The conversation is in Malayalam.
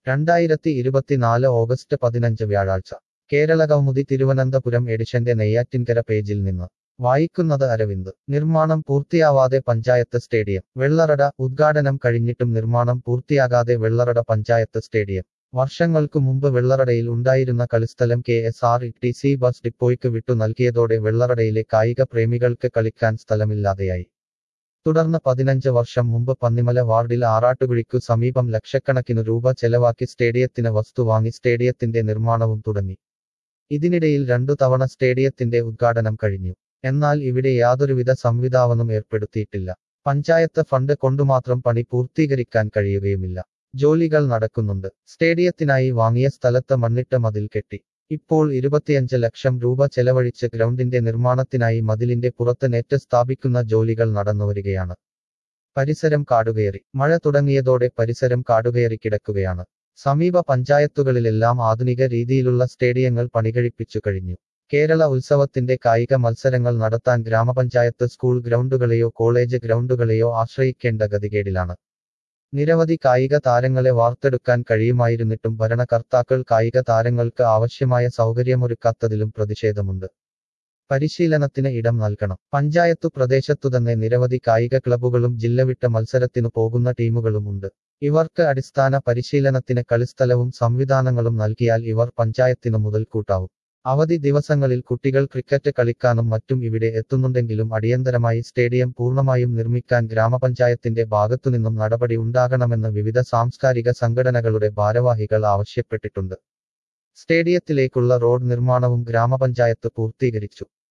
രണ്ടായിരത്തി ഇരുപത്തിനാല് ഓഗസ്റ്റ് പതിനഞ്ച് വ്യാഴാഴ്ച കേരള കൗമുദി തിരുവനന്തപുരം എഡിഷന്റെ നെയ്യാറ്റിൻകര പേജിൽ നിന്ന് വായിക്കുന്നത് അരവിന്ദ് നിർമ്മാണം പൂർത്തിയാവാതെ പഞ്ചായത്ത് സ്റ്റേഡിയം വെള്ളറട ഉദ്ഘാടനം കഴിഞ്ഞിട്ടും നിർമ്മാണം പൂർത്തിയാകാതെ വെള്ളറട പഞ്ചായത്ത് സ്റ്റേഡിയം വർഷങ്ങൾക്കു മുമ്പ് വെള്ളറടയിൽ ഉണ്ടായിരുന്ന കളിസ്ഥലം K S R T C bus ഡിപ്പോയ്ക്ക് വിട്ടു നൽകിയതോടെ വെള്ളറടയിലെ കായിക പ്രേമികൾക്ക് കളിക്കാൻ സ്ഥലമില്ലാതെയായി തുടർന്ന് പതിനഞ്ച് വർഷം മുമ്പ് പന്നിമല വാർഡിൽ ആറാട്ടുകുഴിക്കു സമീപം ലക്ഷക്കണക്കിനു രൂപ ചെലവാക്കി സ്റ്റേഡിയത്തിന് വസ്തു വാങ്ങി സ്റ്റേഡിയത്തിന്റെ നിർമ്മാണവും തുടങ്ങി ഇതിനിടയിൽ രണ്ടു തവണ സ്റ്റേഡിയത്തിന്റെ ഉദ്ഘാടനം കഴിഞ്ഞു എന്നാൽ ഇവിടെ യാതൊരുവിധ സംവിധാനവും ഏർപ്പെടുത്തിയിട്ടില്ല പഞ്ചായത്ത് ഫണ്ട് കൊണ്ടുമാത്രം പണി പൂർത്തീകരിക്കാൻ കഴിയുകയുമില്ല ജോലികൾ നടക്കുന്നുണ്ട് സ്റ്റേഡിയത്തിനായി വാങ്ങിയ സ്ഥലത്ത് മണ്ണിട്ട് മതിൽ കെട്ടി ഇപ്പോൾ ഇരുപത്തിയഞ്ച് ലക്ഷം രൂപ ചെലവഴിച്ച് ഗ്രൗണ്ടിന്റെ നിർമ്മാണത്തിനായി മതിലിന്റെ പുറത്ത് നെറ്റ് സ്ഥാപിക്കുന്ന ജോലികൾ നടന്നുവരികയാണ് പരിസരം കാടുകയറി മഴ തുടങ്ങിയതോടെ പരിസരം കാടുകയറി കിടക്കുകയാണ് സമീപ പഞ്ചായത്തുകളിലെല്ലാം ആധുനിക രീതിയിലുള്ള സ്റ്റേഡിയങ്ങൾ പണികഴിപ്പിച്ചു കഴിഞ്ഞു കേരള ഉത്സവത്തിന്റെ കായിക മത്സരങ്ങൾ നടത്താൻ ഗ്രാമപഞ്ചായത്ത് സ്കൂൾ ഗ്രൗണ്ടുകളെയോ കോളേജ് ഗ്രൗണ്ടുകളെയോ ആശ്രയിക്കേണ്ട ഗതികേടിലാണ് നിരവധി കായിക താരങ്ങളെ വാർത്തെടുക്കാൻ കഴിയുമായിരുന്നിട്ടും ഭരണകർത്താക്കൾ കായിക താരങ്ങൾക്ക് ആവശ്യമായ സൗകര്യമൊരുക്കാത്തതിലും പ്രതിഷേധമുണ്ട് പരിശീലനത്തിന് ഇടം നൽകണം പഞ്ചായത്തു പ്രദേശത്തുതന്നെ നിരവധി കായിക ക്ലബ്ബുകളും ജില്ലവിട്ട മത്സരത്തിനു പോകുന്ന ടീമുകളും ഉണ്ട് ഇവർക്ക് അടിസ്ഥാന പരിശീലനത്തിന് കളിസ്ഥലവും സംവിധാനങ്ങളും നൽകിയാൽ ഇവർ പഞ്ചായത്തിനു മുതൽക്കൂട്ടാവും അവധി ദിവസങ്ങളിൽ കുട്ടികൾ ക്രിക്കറ്റ് കളിക്കാനും മറ്റും ഇവിടെ എത്തുന്നുണ്ടെങ്കിലും അടിയന്തരമായി സ്റ്റേഡിയം പൂർണ്ണമായും നിർമ്മിക്കാൻ ഗ്രാമപഞ്ചായത്തിന്റെ ഭാഗത്തുനിന്നും നടപടി ഉണ്ടാകണമെന്ന് വിവിധ സാംസ്കാരിക സംഘടനകളുടെ ഭാരവാഹികൾ ആവശ്യപ്പെട്ടിട്ടുണ്ട് സ്റ്റേഡിയത്തിലേക്കുള്ള റോഡ് നിർമ്മാണവും ഗ്രാമപഞ്ചായത്ത് പൂർത്തീകരിച്ചു